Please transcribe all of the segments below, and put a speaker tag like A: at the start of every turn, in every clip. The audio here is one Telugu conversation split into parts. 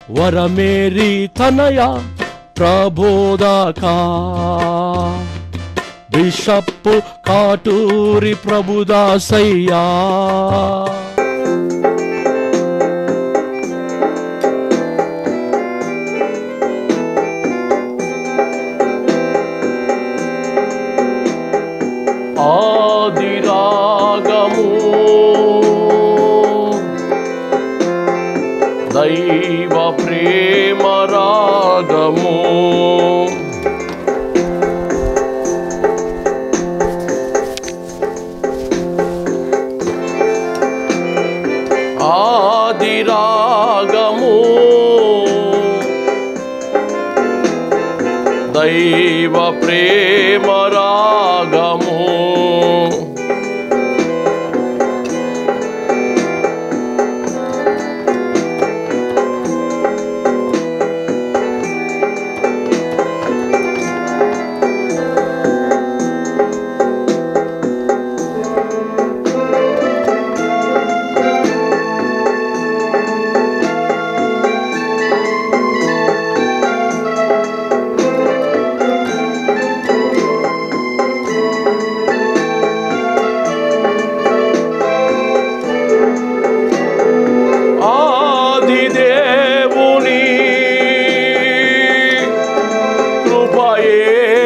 A: వరమేరి తనయ ప్రబోధక బిషప్పు కాటూరి ప్రభుదాసయ్యా ఆదిరాగము దైవ ప్రేమ రాగము ఆదిరాగము దైవ ప్రేమ రాగము ఆది దేవుని కృపయే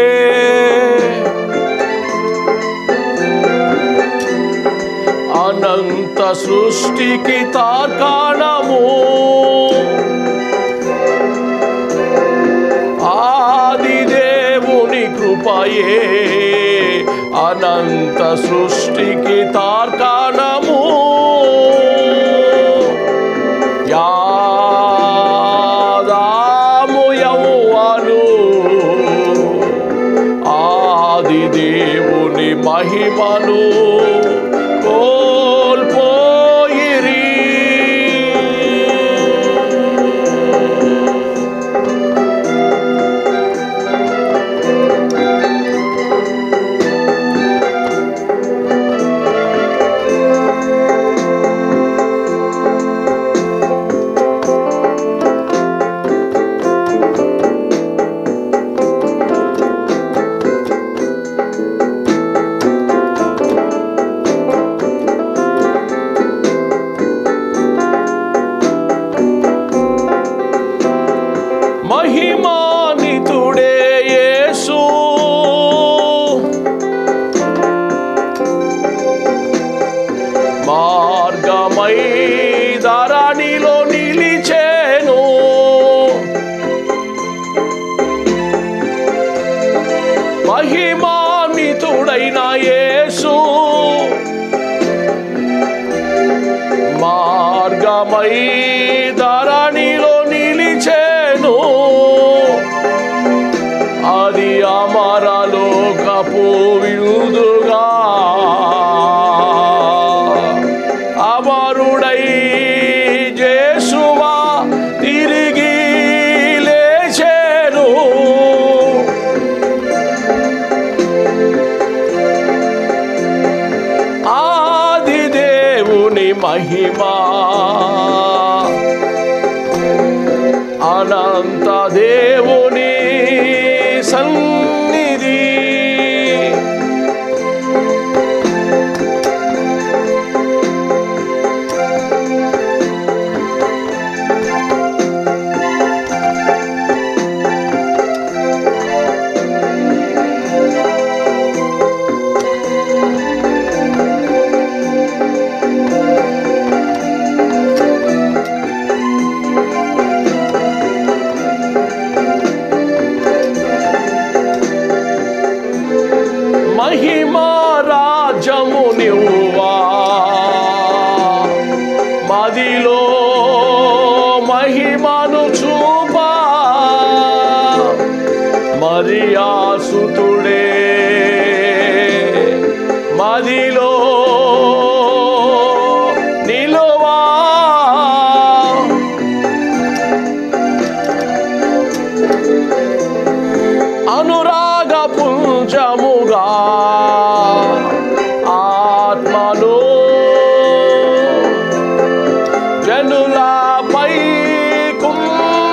A: అనంత సృష్టికి తార్కాణము ఆది దేవుని కృపయే అనంత సృష్టికి తార్కాణము యాదాము యౌవను ఆది దేవుని మహిమను కోల్పోయిరి మహిమానితుడే యేసు మార్గమై ధరణిలో నిలిచేను మహిమానితుడైన యేసు మార్గమై ధరణిలో నిలిచేను అది అమరలోకపు విరుదుగా అమరుడై జేసువా తిరిగి లేచేను ఆది దేవుని మహిమా అనంత దేవుని సన్నిధి మహిమా రాజము నివ్వా మదిలో మహిమను చూపా మరియాసుతుడే మదిలో నిలువా అనురాగ పుంజముగా ఆత్మను జనులపై కుమ్మరించు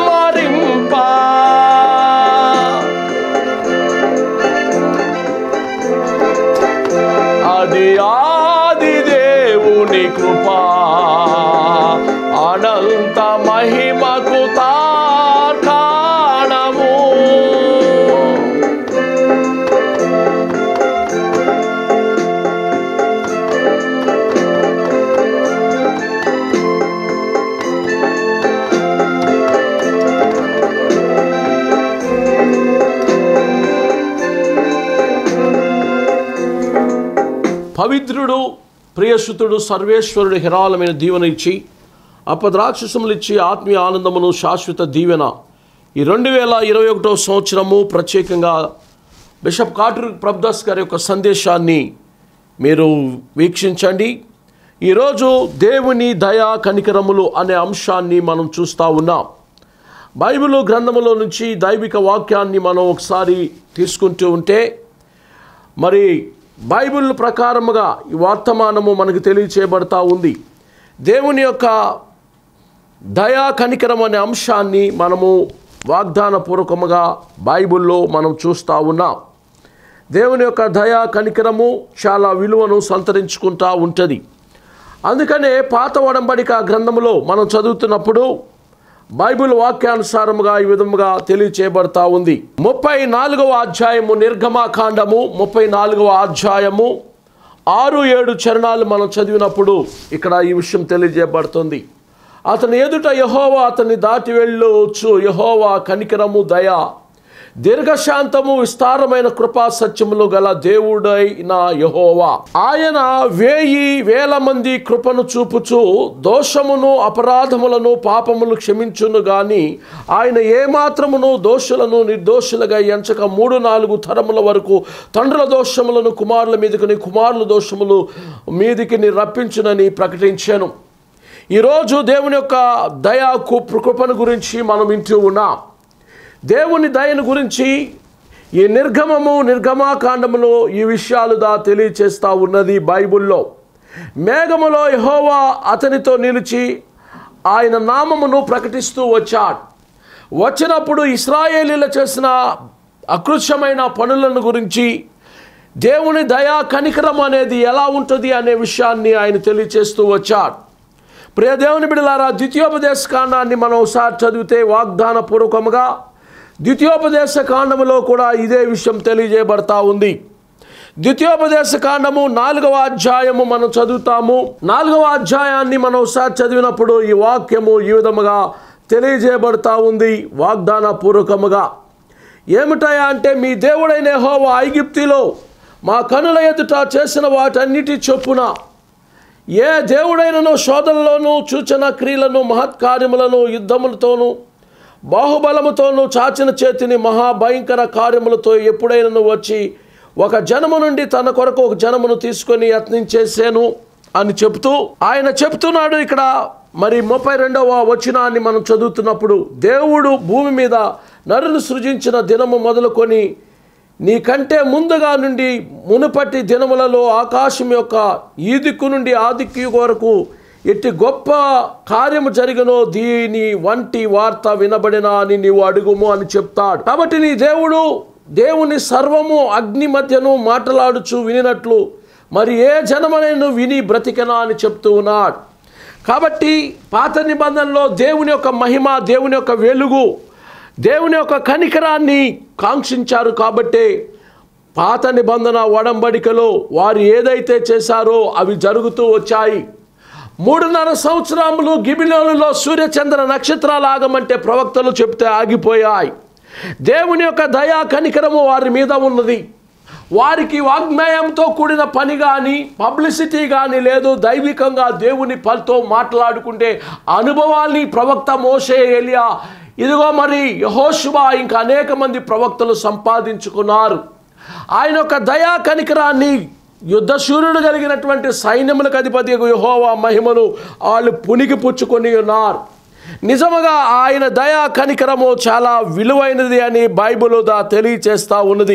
A: పవిత్రుడు ప్రియసుతుడు సర్వేశ్వరుడు హిరాలమైన దీవెన ఇచ్చి అపద్రాక్షసములు ఇచ్చి ఆత్మీయ ఆనందమును శాశ్వత దీవెన ఈ రెండు వేల ఇరవై ఒకటో సంవత్సరము ప్రత్యేకంగా బిషప్ కాటూరు ప్రభుదాస్ గారి యొక్క సందేశాన్ని మీరు వీక్షించండి ఈరోజు దేవుని దయా కనికరములు అనే అంశాన్ని మనం చూస్తూ ఉన్నాం బైబిల్ గ్రంథములో నుంచి దైవిక వాక్యాన్ని మనం ఒకసారి తీసుకుంటూ ఉంటే మరి బైబిల్ ప్రకారముగా ఈ వర్తమానము మనకు తెలియచేయబడతా ఉంది దేవుని యొక్క దయా కనికరం అనే అంశాన్ని మనము వాగ్దానపూర్వకముగా బైబిల్లో మనం చూస్తూ ఉన్నాం దేవుని యొక్క దయా కనికరము చాలా విలువను సంతరించుకుంటా ఉంటుంది అందుకనే పాత ఒడంబడిక గ్రంథములో మనం చదువుతున్నప్పుడు బైబిల్ వాక్యానుసారముగా ఈ విధముగా తెలియచేయబడతా ఉంది ముప్పై నాలుగవ అధ్యాయము నిర్గమాకాండము ముప్పై నాలుగవ అధ్యాయము ఆరు ఏడు చరణాలు మనం చదివినప్పుడు ఇక్కడ ఈ విషయం తెలియజేయబడుతుంది అతని ఎదుట యహోవా అతన్ని దాటి వెళ్ళొచ్చు యహోవా కనికరము దయ దీర్ఘశాంతము విస్తారమైన కృపా సత్యములు గల దేవుడైన యహోవా ఆయన వేయి వేల మంది కృపను చూపుచు దోషమును అపరాధములను పాపములు క్షమించును గాని ఆయన ఏమాత్రమును దోషులను నిర్దోషులుగా ఎంచక మూడు నాలుగు తరముల వరకు తండ్రుల దోషములను కుమారుల మీదకి కుమారుల దోషములు మీదికి రప్పించునని ప్రకటించాను ఈరోజు దేవుని యొక్క దయా కృ- కృపను గురించి మనం వింటూ ఉన్నాం దేవుని దయను గురించి ఈ నిర్గమము నిర్గమాకాండములో ఈ విషయాలు దా తెలియచేస్తూ ఉన్నది బైబిల్లో మేఘములో యెహోవా అతనితో నిలిచి ఆయన నామమును ప్రకటిస్తూ వచ్చాడు వచ్చినప్పుడు ఇస్రాయేలీల చేసిన అకృత్యమైన పనులను గురించి దేవుని దయా కనికరం అనేది ఎలా ఉంటుంది అనే విషయాన్ని ఆయన తెలియచేస్తూ వచ్చాడు ప్రియ దేవుని బిడలారా ద్వితీయోపదేశ కాండాన్ని మనం ఒకసారి చదివితే వాగ్దాన పూర్వకముగా ద్వితీయోపదేశ కాండములో కూడా ఇదే విషయం తెలియజేయబడతా ఉంది ద్వితీయోపదేశ కాండము నాలుగవ అధ్యాయము మనం చదువుతాము నాలుగవ అధ్యాయాన్ని మనం ఒకసారి చదివినప్పుడు ఈ వాక్యము ఈ విధముగా తెలియజేయబడతా ఉంది వాగ్దాన పూర్వకముగా ఏమిటాయా అంటే మీ దేవుడైన యెహోవా ఐగిప్తిలో మా కనుల ఎదుట చేసిన వాటన్నిటి చొప్పున ఏ దేవుడైనను శోధనలోను సూచన క్రియలను మహత్కార్యములను యుద్ధములతోనూ బాహుబలముతోనూ చాచిన చేతిని మహాభయంకర కార్యములతో ఎప్పుడైనను వచ్చి ఒక జనము నుండి తన కొరకు ఒక జనమును తీసుకొని యత్నించేసాను అని చెబుతూ ఆయన చెప్తున్నాడు ఇక్కడ మరి ముప్పై రెండవ వచనాన్ని మనం చదువుతున్నప్పుడు దేవుడు భూమి మీద నరును సృజించిన దినము మొదలుకొని నీకంటే ముందుగా నుండి మునుపటి దినములలో ఆకాశం యొక్క ఈ దిక్కు నుండి ఆ దిక్కు వరకు ఎట్టి గొప్ప కార్యము జరిగనో దీని వంటి వార్త వినబడినా అని నీవు అడుగుము అని చెప్తాడు కాబట్టి నీ దేవుడు దేవుని సర్వము అగ్ని మధ్యను మాట్లాడుచు వినినట్లు మరి ఏ జనమనైనా విని బ్రతికనా అని చెప్తూ ఉన్నాడు కాబట్టి పాత నిబంధనలో దేవుని యొక్క మహిమ దేవుని యొక్క వెలుగు దేవుని యొక్క కనికరాన్ని కాంక్షించారు కాబట్టే పాత నిబంధన ఒడంబడికలో వారు ఏదైతే చేశారో అవి జరుగుతూ వచ్చాయి మూడున్నర సంవత్సరములు గిబిలోనులో సూర్యచంద్ర నక్షత్రాలు ఆగమంటే ప్రవక్తలు చెప్తే ఆగిపోయాయి దేవుని యొక్క దయా కనికరము వారి మీద ఉన్నది వారికి వాగ్మయంతో కూడిన పని కానీ పబ్లిసిటీ కానీ లేదు దైవికంగా దేవుని పనితో మాట్లాడుకుంటే అనుభవాల్ని ప్రవక్త మోసే ఎలియా ఇదిగో మరి యహోశువా ఇంకా అనేక మంది ప్రవక్తలు సంపాదించుకున్నారు ఆయన యొక్క దయా కనికరాన్ని యుద్ధశూరుడు కలిగినటువంటి సైన్యములకు అధిపతి యహోవా మహిమను వాళ్ళు పునికి పుచ్చుకొని ఉన్నారు నిజముగా ఆయన దయా కనికరము చాలా విలువైనది అని బైబిల్ దా తెలియచేస్తూ ఉన్నది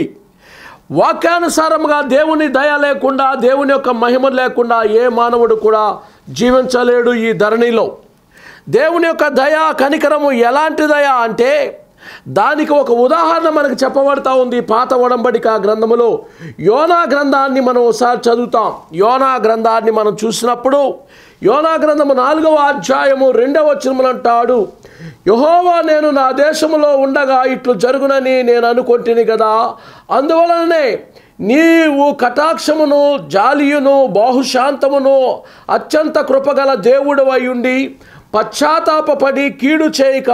A: వాక్యానుసారముగా దేవుని దయ లేకుండా దేవుని యొక్క మహిమ లేకుండా ఏ మానవుడు కూడా జీవించలేడు ఈ ధరణిలో దేవుని యొక్క దయ కనికరము ఎలాంటి దయ అంటే దానికి ఒక ఉదాహరణ మనకు చెప్పబడతా ఉంది పాత ఒడంబడిక గ్రంథములో యోనా గ్రంథాన్ని మనం ఒకసారి చదువుతాం యోనా గ్రంథాన్ని మనం చూసినప్పుడు యోనా గ్రంథము నాలుగవ అధ్యాయము రెండవ వచనములు అంటాడు యహోవా నేను నా దేశములో ఉండగా ఇట్లు జరుగునని నేను అనుకుంటుని కదా అందువలననే నీవు కటాక్షమును జాలియును బాహుశాంతమును అత్యంత కృపగల దేవుడు ఉండి పశ్చాత్తాపడి కీడు చేయక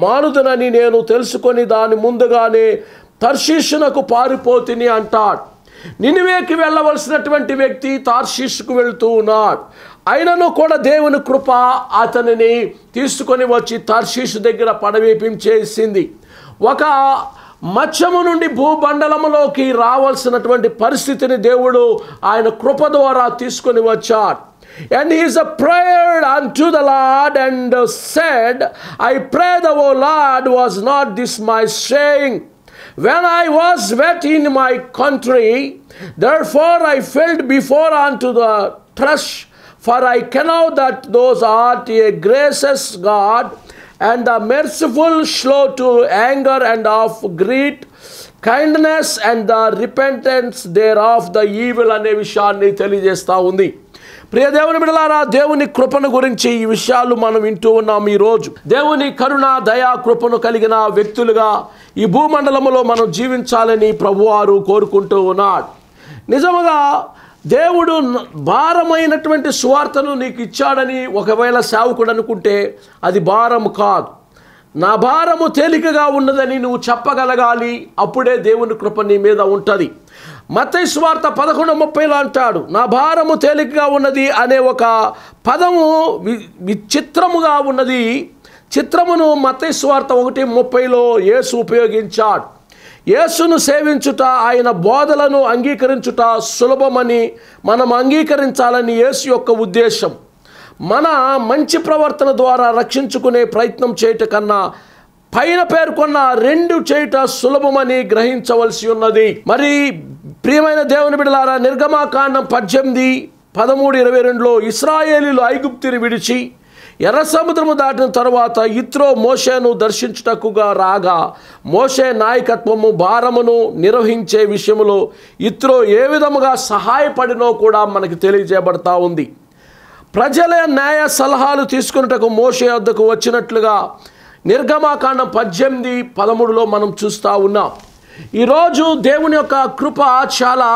A: మానుదునని నేను తెలుసుకొని దాని ముందుగానే తర్శీషునకు పారిపోతిని అంటాడు నినివేకి వెళ్ళవలసినటువంటి వ్యక్తి తార్షీష్కు వెళ్తూ ఉన్నాడు అయినను కూడా దేవుని కృప అతనిని తీసుకొని వచ్చి తర్షీషు దగ్గర పడవేపించేసింది ఒక మత్స్యము నుండి భూబండలములోకి రావాల్సినటువంటి పరిస్థితిని దేవుడు ఆయన కృప ద్వారా తీసుకొని వచ్చాడు And he prayed unto the Lord and said, I pray the O Lord, was not this my saying? When I was wet in my country, therefore I felt before unto the thrush, for I know that those art a gracious God, and the merciful, slow to anger, and of great kindness, and the repentance thereof, the evil అనే విషయాన్ని తెలియజేస్తా ఉంది ప్రియ దేవుని బిడలారా దేవుని కృపను గురించి ఈ విషయాలు మనం వింటూ ఉన్నాం ఈరోజు దేవుని కరుణ దయా కృపను కలిగిన వ్యక్తులుగా ఈ భూమండలములో మనం జీవించాలని ప్రభువారు కోరుకుంటూ ఉన్నాడు నిజముగా దేవుడు న- భారమైనటువంటి సువార్తను నీకు ఇచ్చాడని ఒకవేళ సేవకుడు అనుకుంటే అది భారము కాదు నా భారము తేలికగా ఉన్నదని నువ్వు చెప్పగలగాలి అప్పుడే దేవుని కృప నీ మీద ఉంటుంది మత్తయి సువార్త పదకొండు ముప్పైలో అంటాడు నా భారము తేలికగా ఉన్నది అనే ఒక పదము వి- విచిత్రముగా ఉన్నది చిత్రమును మత్తయి సువార్త ఒకటి ముప్పైలో యేసు ఉపయోగించాడు యేసును సేవించుట ఆయన బోధలను అంగీకరించుట సులభమని మనం అంగీకరించాలని యేసు యొక్క ఉద్దేశం మన మంచి ప్రవర్తన ద్వారా రక్షించుకునే ప్రయత్నం చేయట కన్నా పైన పేర్కొన్న రెండు చేయట సులభమని గ్రహించవలసి ఉన్నది మరి ప్రియమైన దేవుని బిడలారా నిర్గమాకాండం పద్దెనిమిది పదమూడు ఇరవై రెండులో ఇస్రాయేలీలు ఐగుప్తిని విడిచి ఎర్ర సముద్రము దాటిన తరువాత ఇత్రో మోషేను దర్శించుటకుగా రాగా మోషే నాయకత్వము భారమును నిర్వహించే విషయంలో ఇత్రో ఏ విధముగా సహాయపడినో కూడా మనకి తెలియజేయబడతా ఉంది ప్రజల న్యాయ సలహాలు తీసుకున్నటకు మోషే వద్దకు వచ్చినట్లుగా నిర్గమాకాండం పద్దెనిమిది పదమూడులో మనం చూస్తూ ఉన్నాం ఈరోజు దేవుని యొక్క కృప చాలా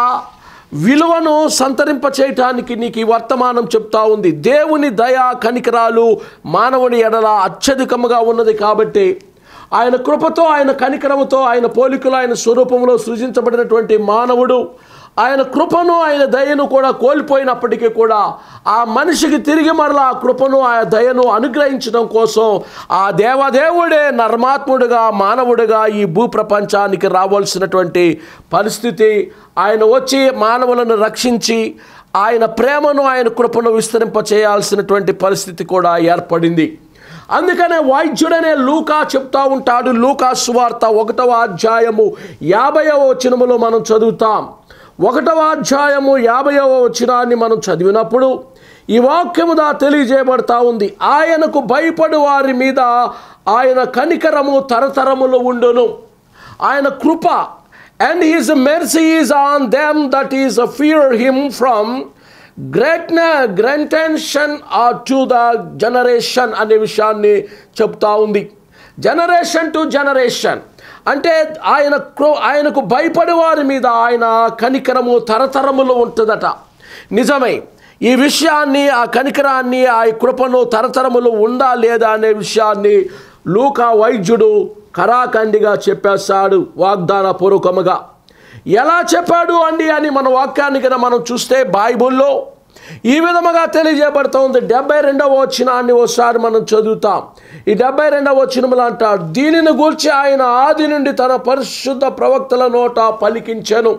A: విలువను సంతరింప చేయటానికి నీకు ఈ వర్తమానం చెప్తా ఉంది దేవుని దయ కనికరాలు మానవుని ఎడల అత్యధికముగా ఉన్నది కాబట్టి ఆయన కృపతో ఆయన కనికరముతో ఆయన పోలికలు ఆయన స్వరూపంలో సృజించబడినటువంటి మానవుడు ఆయన కృపను ఆయన దయను కూడా కోల్పోయినప్పటికీ కూడా ఆ మనిషికి తిరిగి మరలా ఆ కృపను ఆ దయను అనుగ్రహించడం కోసం ఆ దేవదేవుడే నర్మాత్ముడుగా మానవుడిగా ఈ భూప్రపంచానికి రావాల్సినటువంటి పరిస్థితి ఆయన వచ్చి మానవులను రక్షించి ఆయన ప్రేమను ఆయన కృపను విస్తరింప చేయాల్సినటువంటి పరిస్థితి కూడా ఏర్పడింది అందుకనే వైద్యుడనే లూకా చెప్తా ఉంటాడు లూకా సువార్త ఒకటవ అధ్యాయము యాభైవ వచనములో మనం చదువుతాం ఒకటవ అధ్యాయము యాభైవ వచనాన్ని మనం చదివినప్పుడు ఈ వాక్యముదా తెలియజేయబడతా ఉంది ఆయనకు భయపడు వారి మీద ఆయన కనికరము తరతరములు ఉండును ఆయన కృప and his mercy is on them that is fear him from great గ్రెంటెన్షన్ ఆర్ టు ద జనరేషన్ అనే విషయాన్ని చెప్తా ఉంది జనరేషన్ టు జనరేషన్ అంటే ఆయన క్రో- ఆయనకు భయపడే వారి మీద ఆయన కనికరము తరతరములు ఉంటుందట నిజమే ఈ విషయాన్ని ఆ కనికరాన్ని ఆ కృపను తరతరములు ఉందా లేదా అనే విషయాన్ని లూకా వైద్యుడు కరాఖండిగా చెప్పేశాడు వాగ్దాన పూర్వకముగా ఎలా చెప్పాడు అండి అని మన వాక్యాన్ని కనుక మనం చూస్తే బైబుల్లో ఈ విధముగా తెలియజేయబడుతోంది డెబ్బై రెండవ వచనాన్ని ఒకసారి మనం చదువుతాం ఈ డెబ్బై రెండవ వచనములు అంటాడు దీనిని గూర్చి ఆయన ఆది నుండి తన పరిశుద్ధ ప్రవక్తల నోట పలికించెను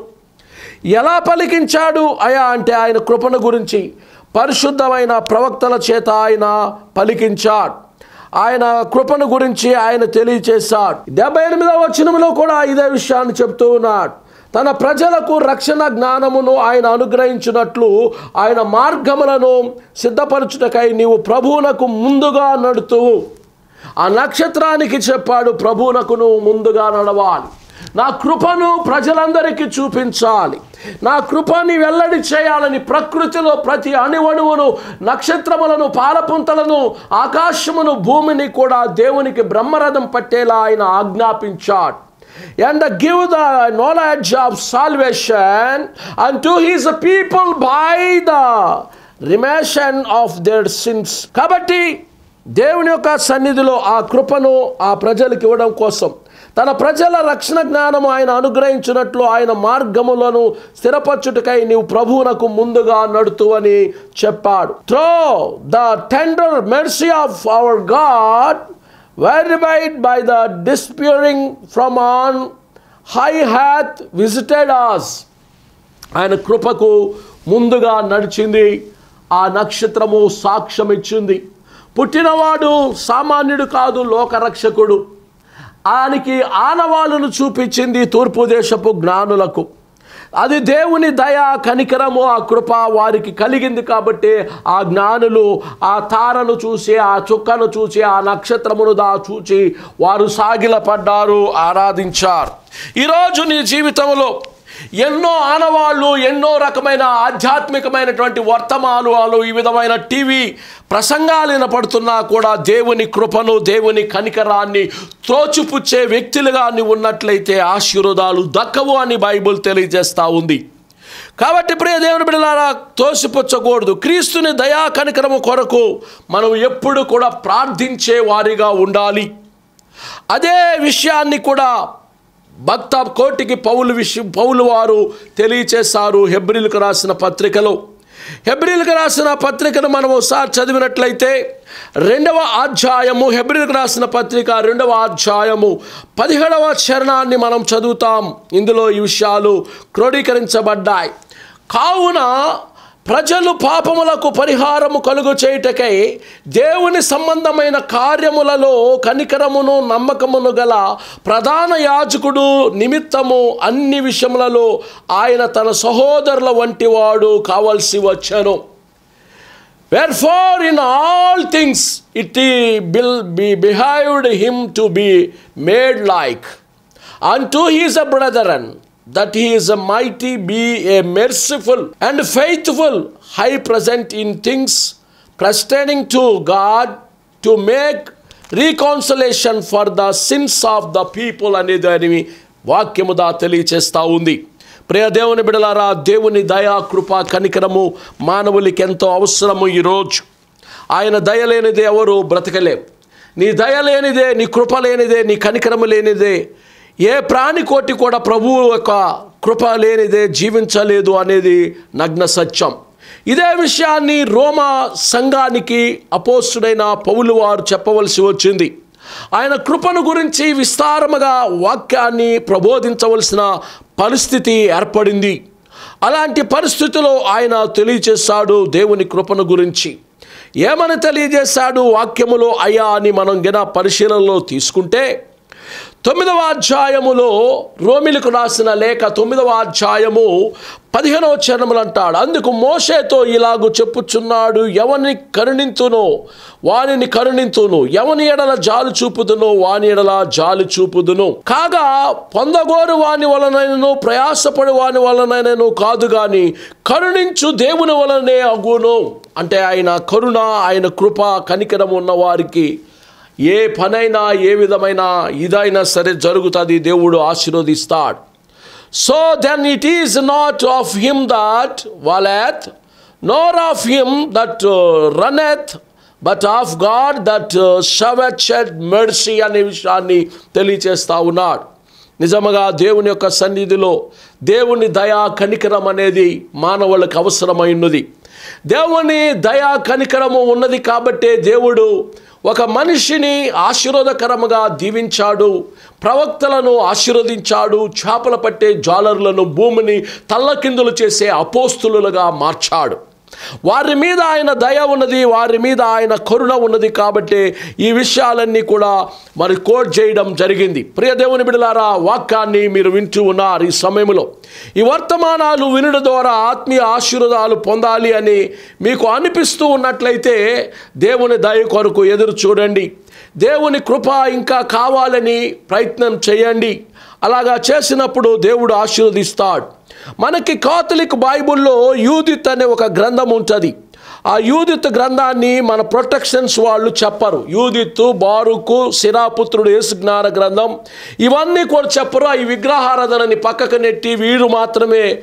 A: ఎలా పలికించాడు అయా అంటే ఆయన కృపను గురించి పరిశుద్ధమైన ప్రవక్తల చేత ఆయన పలికించాడు ఆయన కృపను గురించి ఆయన తెలియచేశాడు డెబ్బై ఎనిమిదవ వచనంలో కూడా ఇదే విషయాన్ని చెప్తూ ఉన్నాడు తన ప్రజలకు రక్షణ జ్ఞానమును ఆయన అనుగ్రహించినట్లు ఆయన మార్గములను సిద్ధపరచుటకై నీవు ప్రభువునకు ముందుగా నడుతూ ఆ నక్షత్రానికి చెప్పాడు ప్రభువునకు నువ్వు ముందుగా నడవాలి నా కృపను ప్రజలందరికీ చూపించాలి నా కృపని వెల్లడి చేయాలని ప్రకృతిలో ప్రతి అణువణువును నక్షత్రములను పాలపుంతలను ఆకాశమును భూమిని కూడా దేవునికి బ్రహ్మరథం పట్టేలా ఆయన ఆజ్ఞాపించాడు and give the knowledge of salvation unto his people by the remission of their sins కాబట్టి దేవుని యొక్క సన్నిధిలో ఆ కృపను ఆ ప్రజలకు ఇవ్వడం కోసం తన ప్రజల రక్షణ జ్ఞానము ఆయన అనుగ్రహించినట్లు ఆయన మార్గములను స్థిరపరచుటకై నీవు ప్రభువునకు ముందుగా నడుతూ అని చెప్పాడు through the tender mercy of our God verified by the dayspring from on high hath visited us ఆయన కృపకు ముందుగా నడిచింది ఆ నక్షత్రము సాక్ష్యం ఇచ్చింది పుట్టినవాడు సామాన్యుడు కాదు లోకరక్షకుడు ఆయనకి ఆనవాళ్ళను చూపించింది తూర్పు దేశపు జ్ఞానులకు అది దేవుని దయ కనికరము ఆ కృప వారికి కలిగింది కాబట్టి ఆ జ్ఞానులు ఆ తారను చూసి ఆ చుక్కను చూసి ఆ నక్షత్రమును దా చూచి వారు సాగిలపడ్డారు ఆరాధించారు ఈరోజు నీ జీవితంలో ఎన్నో ఆనవాళ్ళు ఎన్నో రకమైన ఆధ్యాత్మికమైనటువంటి వర్తమానాలు ఈ విధమైన టీవీ ప్రసంగాలు వినపడుతున్నా కూడా దేవుని కృపను దేవుని కనికరాన్ని త్రోచిపుచ్చే వ్యక్తులుగా నీవు ఉన్నట్లయితే ఆశీర్వాదాలు దక్కవు అని బైబుల్ తెలియజేస్తూ ఉంది కాబట్టి ప్రియ దేవుని బిడ్డలారా తోసిపుచ్చకూడదు క్రీస్తుని దయా కనికరము కొరకు మనం ఎప్పుడు కూడా ప్రార్థించే వారిగా ఉండాలి అదే విషయాన్ని కూడా భక్త కోటికి పౌలు విషయం పౌలు వారు తెలియచేశారు హెబ్రిల్కు రాసిన పత్రికలో హెబ్రిల్కు రాసిన పత్రికను మనం ఒకసారి చదివినట్లయితే రెండవ అధ్యాయము హెబ్రిల్కు రాసిన పత్రిక రెండవ అధ్యాయము పదిహేడవ చరణాన్ని మనం చదువుతాం ఇందులో ఈ విషయాలు క్రోడీకరించబడ్డాయి కావున ప్రజలు పాపములకు పరిహారము కలుగు చేయుటకై దేవుని సంబంధమైన కార్యములలో కనికరమును నమ్మకమును గల ప్రధాన యాజకుడు నిమిత్తము అన్ని విషయములలో ఆయన తన సహోదరుల వంటి వాడు కావలసి వచ్చాను Wherefore, in all things, it will be behaved him to be made like unto his brethren, that he is a mighty, be a merciful and faithful high present in things pertaining to God to make reconciliation for the sins of the people అనేది దాని వాక్యము దా తెలియచేస్తూ ఉంది ప్రియ దేవుని బిడలారా దేవుని దయా కృప కనికరము మానవులకి ఎంతో అవసరము ఈరోజు ఆయన దయ లేనిదే ఎవరు బ్రతకలేం నీ దయ లేనిదే నీ కృప లేనిదే నీ కనికరము లేనిదే ఏ ప్రాణికోటి కూడా ప్రభువు యొక్క కృప లేనిదే జీవించలేదు అనేది నగ్న సత్యం ఇదే విషయాన్ని రోమా సంఘానికి అపోస్తుడైన పౌలు వారు చెప్పవలసి వచ్చింది ఆయన కృపను గురించి విస్తారముగా వాక్యాన్ని ప్రబోధించవలసిన పరిస్థితి ఏర్పడింది అలాంటి పరిస్థితిలో ఆయన తెలియచేశాడు దేవుని కృపను గురించి ఏమని తెలియజేశాడు వాక్యములో అయ్యా అని మనం గిన పరిశీలనలో తీసుకుంటే తొమ్మిదవ అధ్యాయములో రోమిలకు రాసిన లేఖ తొమ్మిదవ అధ్యాయము పదిహేనవ చరణములు అంటాడు అందుకు మోషేతో ఇలాగు చెప్పుచున్నాడు ఎవరిని కరుణింతునో వానిని కరుణింతును ఎవని ఎడల జాలు చూపుదును వాని ఎడల జాలు చూపుదును కాగా పొందగోరు వాని వలనైనను ప్రయాసపడు వాని వలనైనను కాదు గాని కరుణించు దేవుని వలనే అగును అంటే ఆయన కరుణ ఆయన కృప కనికరం ఉన్న వారికి ఏ పనైనా ఏ విధమైన ఇదైనా సరే జరుగుతుంది దేవుడు ఆశీర్వదిస్తాడు so then it is not of him that willeth nor of him that runneth but of God that showeth shed mercy అనే విషయాన్ని తెలియచేస్తా ఉన్నాడు నిజముగా దేవుని యొక్క సన్నిధిలో దేవుని దయా కనికరం అనేది మానవులకు అవసరమైనది దేవుని దయా కనికరము ఉన్నది కాబట్టే దేవుడు ఒక మనిషిని ఆశీర్వాదకరముగా దీవించాడు ప్రవక్తలను ఆశీర్వదించాడు చేపల పట్టే జాలర్లను భూమిని తల్లకిందులు చేసే అపోస్తులుగా మార్చాడు వారి మీద ఆయన దయ ఉన్నది వారి మీద ఆయన కరుణ ఉన్నది కాబట్టి ఈ విషయాలన్నీ కూడా మరి కోట్ చేయడం జరిగింది ప్రియ దేవుని బిడలారా వాక్యాన్ని మీరు వింటూ ఉన్నారు ఈ సమయంలో ఈ వర్తమానాలు వినడం ద్వారా ఆత్మీయ ఆశీర్వాదాలు పొందాలి అని మీకు అనిపిస్తూ ఉన్నట్లయితే దేవుని దయ కొరకు ఎదురు చూడండి దేవుని కృప ఇంకా కావాలని ప్రయత్నం చేయండి అలాగా చేసినప్పుడు దేవుడు ఆశీర్వదిస్తాడు మనకి కాథలిక్ బైబుల్లో యూదిత్ అనే ఒక గ్రంథం ఉంటుంది ఆ యూదిత్ గ్రంథాన్ని మన ప్రొటెక్షన్స్ వాళ్ళు చెప్పరు యూదిత్తు బారుకు శిరాపుత్రుడు యేసు జ్ఞాన గ్రంథం ఇవన్నీ కూడా చెప్పరు ఈ విగ్రహారాధనని పక్కకు నెట్టి వీరు మాత్రమే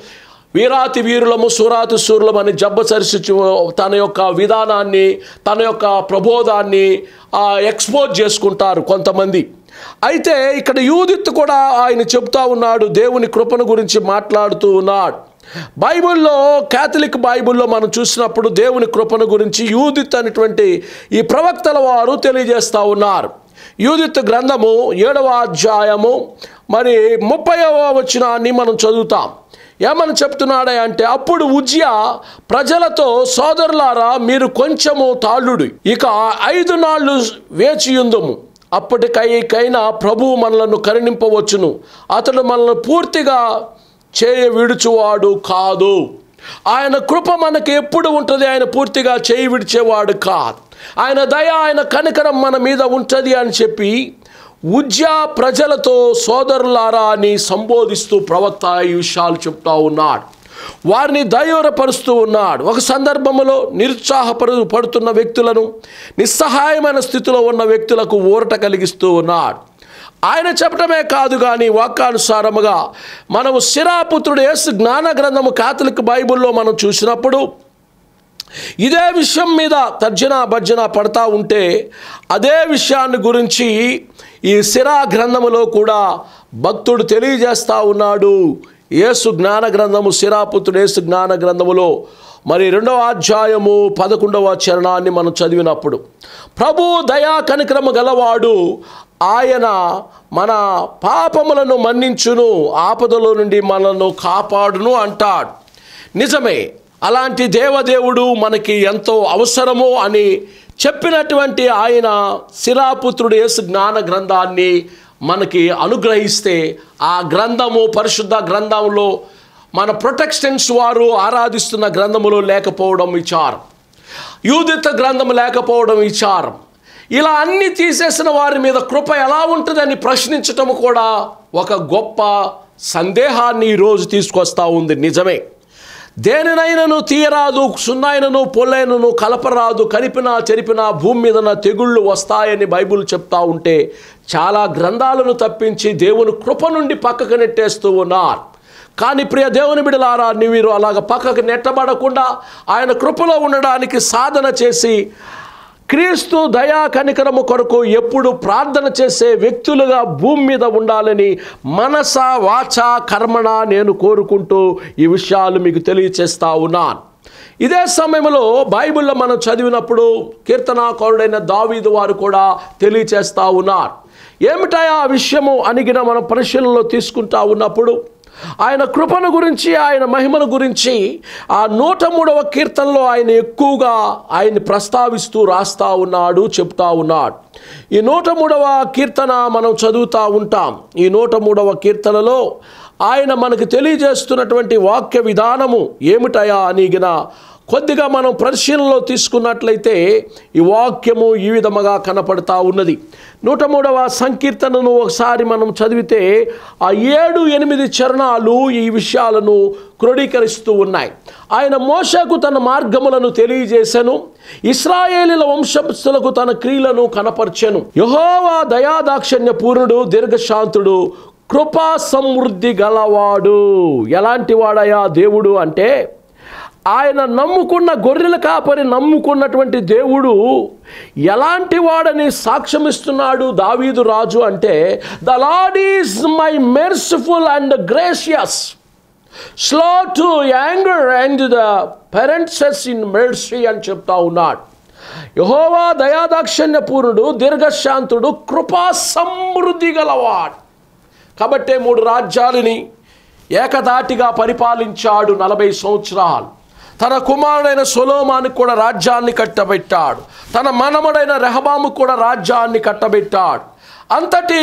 A: వీరాతి వీరులము సూరాతి సూరులమని జబ్బసరిసి తన యొక్క విధానాన్ని తన యొక్క ప్రబోధాన్ని ఆ, ఎక్స్పోజ్ చేసుకుంటారు కొంతమంది అయితే ఇక్కడ యూదిత్ కూడా ఆయన చెప్తా ఉన్నాడు దేవుని కృపను గురించి మాట్లాడుతూ ఉన్నాడు బైబిల్లో క్యాథలిక్ బైబిల్లో మనం చూసినప్పుడు దేవుని కృపను గురించి యూదిత్ అనేటువంటి ఈ ప్రవక్తల వారు తెలియజేస్తూ ఉన్నారు యూదిత్ గ్రంథము ఏడవ అధ్యాయము మరి ముప్పైవ వచనాన్ని మనం చదువుతాం ఏమని చెప్తున్నాడే అంటే అప్పుడు ఉజ్య ప్రజలతో సోదరులారా మీరు కొంచెము తాళుడు ఇక ఐదు నాళ్ళు వేచియుందుము అప్పటికైకైనా ప్రభువు మనలను కరుణింపవచ్చును అతడు మనల్ని పూర్తిగా చేయ విడుచువాడు కాదు ఆయన కృప మనకి ఎప్పుడు ఉంటుంది ఆయన పూర్తిగా చేయి విడిచేవాడు కాదు ఆయన దయ ఆయన కనికరం మన మీద ఉంటుంది అని చెప్పి ఉజ్జా ప్రజలతో సోదరులారా అని సంబోధిస్తూ ప్రవక్త ఈ విషయాలు చెప్తా ఉన్నాడు వారిని దయోరపరుస్తూ ఉన్నాడు ఒక సందర్భంలో నిరుత్సాహపరు పడుతున్న వ్యక్తులను నిస్సహాయమైన స్థితిలో ఉన్న వ్యక్తులకు ఊరట కలిగిస్తూ ఉన్నాడు ఆయన చెప్పటమే కాదు కానీ వాక్యానుసారముగా మనము శిరాపుత్రుడు యేసు జ్ఞాన గ్రంథము కాథలిక్ బైబిల్లో మనం చూసినప్పుడు ఇదే విషయం మీద తర్జన భర్జన పడతా ఉంటే అదే విషయాన్ని గురించి ఈ సిరా గ్రంథములో కూడా భక్తుడు తెలియజేస్తా ఉన్నాడు యేసు జ్ఞాన గ్రంథము సిరాపుత్రుడు యేసు జ్ఞాన గ్రంథములో మరి రెండవ అధ్యాయము పదకొండవ చరణాన్ని మనం చదివినప్పుడు ప్రభు దయా కనిక్రమ గలవాడు ఆయన మన పాపములను మన్నించును ఆపదలో నుండి మనను కాపాడును అంటాడు నిజమే అలాంటి దేవదేవుడు మనకి ఎంతో అవసరము అని చెప్పినటువంటి ఆయన శిలాపుత్రుడు యేసు జ్ఞాన గ్రంథాన్ని మనకి అనుగ్రహిస్తే ఆ గ్రంథము పరిశుద్ధ గ్రంథంలో మన ప్రొటెక్షన్స్ వారు ఆరాధిస్తున్న గ్రంథములో లేకపోవడం విచారం యూదిత గ్రంథం లేకపోవడం విచారం ఇలా అన్ని తీసేసిన వారి మీద కృప ఎలా ఉంటుందని ప్రశ్నించటం కూడా ఒక గొప్ప సందేహాన్ని ఈరోజు తీసుకొస్తా ఉంది నిజమే దేనినైనను తీయరాదు సున్నాయినను పొల్లైనను కలపరాదు కలిపినా చెరిపినా భూమి మీదన తెగుళ్ళు వస్తాయని బైబిల్ చెప్తా ఉంటే చాలా గ్రంథాలను తప్పించి దేవుని కృప నుండి పక్కకు నెట్టేస్తూ ఉన్నారు కానీ ప్రియ దేవుని బిడలారా మీరు అలాగ పక్కకు నెట్టబడకుండా ఆయన కృపలో ఉండడానికి సాధన చేసి క్రీస్తు దయా కనికరము కొరకు ఎప్పుడు ప్రార్థన చేసే వ్యక్తులుగా భూమి మీద ఉండాలని మనస వాచ కర్మణ నేను కోరుకుంటూ ఈ విషయాలు మీకు తెలియచేస్తా ఉన్నాను ఇదే సమయంలో బైబిల్లో మనం చదివినప్పుడు కీర్తనాకారుడైన దావీదు వారు కూడా తెలియచేస్తా ఉన్నారు ఏమిటా ఆ విషయము అనిగిన మనం పరిశీలనలో తీసుకుంటా ఉన్నప్పుడు ఆయన కృపను గురించి ఆయన మహిమను గురించి ఆ నూట మూడవ కీర్తనలో ఆయన ఎక్కువగా ఆయన్ని ప్రస్తావిస్తూ రాస్తా ఉన్నాడు చెప్తా ఉన్నాడు ఈ నూట మూడవ కీర్తన మనం చదువుతూ ఉంటాం ఈ నూట మూడవ కీర్తనలో ఆయన మనకు తెలియజేస్తున్నటువంటి వాక్య విధానము ఏమిటయా అనిగిన కొద్దిగా మనం పరిశీలనలో తీసుకున్నట్లయితే ఈ వాక్యము ఈ విధముగా కనపడతా ఉన్నది నూట మూడవ సంకీర్తనను ఒకసారి మనం చదివితే ఆ ఏడు ఎనిమిది చరణాలు ఈ విషయాలను క్రోడీకరిస్తూ ఉన్నాయి ఆయన మోషకు తన మార్గములను తెలియజేశాను ఇస్రాయేలీల వంశస్థులకు తన క్రియలను కనపర్చెను యహోవా దయాదాక్షణ్య పూర్ణుడు దీర్ఘశాంతుడు కృపా సమృద్ధి గలవాడు ఎలాంటి వాడయా దేవుడు అంటే ఆయన నమ్ముకున్న గొర్రెల కాపరి నమ్ముకున్నటువంటి దేవుడు ఎలాంటి వాడని సాక్ష్యం ఇస్తున్నాడు దావీదు రాజు అంటే the lord is my merciful and gracious slow to anger and the plenteous in mercy అని చెప్తా ఉన్నాడు యహోవా దయాదాక్షణ్య పూర్ణుడు దీర్ఘశాంతుడు కృపా సమృద్ధి గలవాడు కాబట్టే మూడు రాజ్యాలని ఏకదాటిగా పరిపాలించాడు నలభై సంవత్సరాలు తన కుమారుడైన సొలోమానికి కూడా రాజ్యాన్ని కట్టబెట్టాడు తన మనముడైన రెహబాముకు కూడా రాజ్యాన్ని కట్టబెట్టాడు అంతటి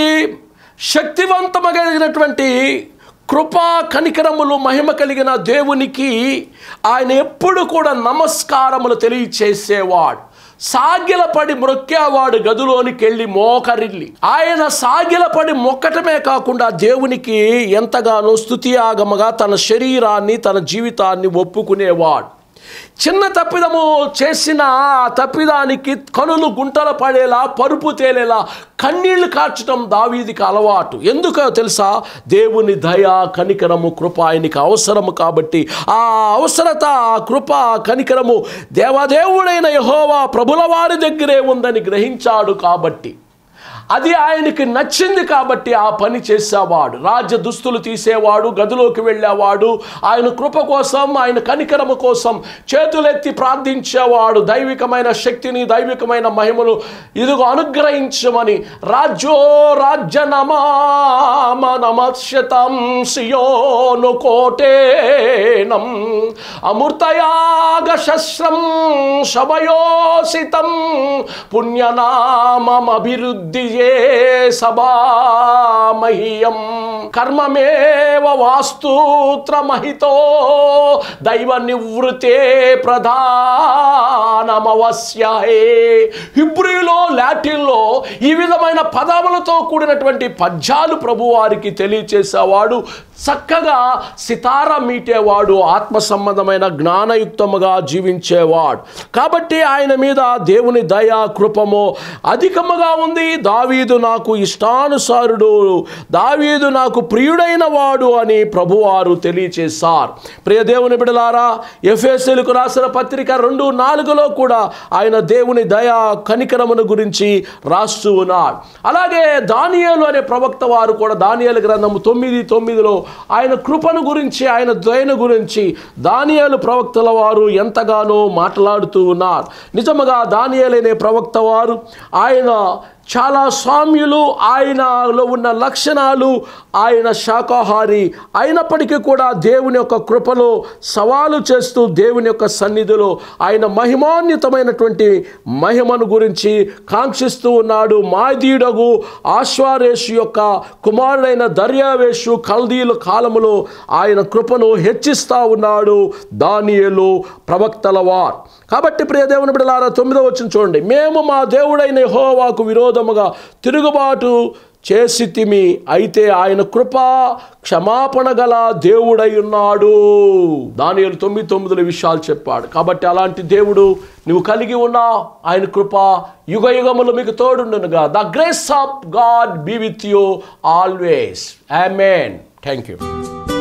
A: శక్తివంతమగినటువంటి కృపా కనికరములు మహిమ కలిగిన దేవునికి ఆయన ఎప్పుడు కూడా నమస్కారములు తెలియచేసేవాడు సాగిలపడి మ్రొక్కేవాడు గదిలోనికి వెళ్ళి మోకరిల్లి ఆయన సాగిలపడి మొక్కటమే కాకుండా దేవునికి ఎంతగానో స్థుతియాగమగా తన శరీరాన్ని తన జీవితాన్ని ఒప్పుకునేవాడు చిన్న తప్పిదము చేసిన ఆ తప్పిదానికి కనులు గుంటలు పడేలా పరుపు తేలేలా కన్నీళ్లు కార్చడం దావీదికి అలవాటు ఎందుకో తెలుసా దేవుని దయ కనికరము కృప ఆయనకి అవసరము కాబట్టి ఆ అవసరత ఆ కృప ఆ కనికరము దేవదేవుడైన యహోవా ప్రభుల వారి దగ్గరే ఉందని గ్రహించాడు కాబట్టి అది ఆయనకి నచ్చింది కాబట్టి ఆ పని చేసేవాడు రాజ్య దుస్తులు తీసేవాడు గదిలోకి వెళ్ళేవాడు ఆయన కృప కోసం ఆయన కనికరము కోసం చేతులెత్తి ప్రార్థించేవాడు దైవికమైన శక్తిని దైవికమైన మహిమను ఇదిగో అనుగ్రహించమని రాజ్యో రాజ్య నమామ నమస్యతం సియోను కోటేనం అమృతయాగ శస్త్రం శవయోసితం పుణ్యనామభివృద్ధి సభామహ్యం కర్మమేవ వాస్తూత్రమహితో దైవ నివృతే ప్రధానమవస్యహే హిబ్రిలో లాటిన్లో ఈ విధమైన పదములతో కూడినటువంటి పద్యాలు ప్రభువారికి తెలియచేసేవాడు చక్కగా సితార మీటేవాడు ఆత్మ సంబంధమైన జ్ఞానయుక్తముగా జీవించేవాడు కాబట్టి ఆయన మీద దేవుని దయ కృపము అధికముగా ఉంది దావీదు నాకు ఇష్టానుసారుడు దావీదు నాకు ప్రియుడైన వాడు అని ప్రభువారు తెలియచేశారు ప్రియ దేవుని బిడలారా ఎఫ్ఎస్ఎలకు రాసిన పత్రిక రెండు నాలుగులో కూడా ఆయన దేవుని దయ కనికరమును గురించి రాస్తూ ఉన్నాడు అలాగే దానియేలు అనే ప్రవక్త వారు కూడా దానియేలు గ్రంథము తొమ్మిది తొమ్మిదిలో ఆయన కృపను గురించి ఆయన దయను గురించి దానియేలు ప్రవక్తల వారు ఎంతగానో మాట్లాడుతూ ఉన్నారు నిజముగా దానియేలు అనే ప్రవక్త వారు ఆయన చాలా సామ్యులు ఆయనలో ఉన్న లక్షణాలు ఆయన శాకాహారి అయినప్పటికీ కూడా దేవుని యొక్క కృపలో సవాలు చేస్తూ దేవుని యొక్క సన్నిధిలో ఆయన మహిమాన్వితమైనటువంటి మహిమను గురించి కాంక్షిస్తూ ఉన్నాడు మాదీడగు ఆశ్వారేషు యొక్క కుమారుడైన దర్యావేషు కల్దీల కాలములో ఆయన కృపను హెచ్చిస్తా ఉన్నాడు దానియేలు ప్రవక్తల వార్ కాబట్టి ప్రియ దేవుని బిడలారా తొమ్మిదో వచ్చిన చూడండి మేము మా దేవుడైన యెహోవాకు విరోధముగా తిరుగుబాటు చేసితిమి అయితే ఆయన కృప క్షమాపణ గల దేవుడై ఉన్నాడు దానియలు తొమ్మిది తొమ్మిదిల విషయాలు చెప్పాడు కాబట్టి అలాంటి దేవుడు నువ్వు కలిగి ఉన్నావు ఆయన కృప యుగ యుగములు మీకు తోడుండునుగా the grace of God be with you always amen thank you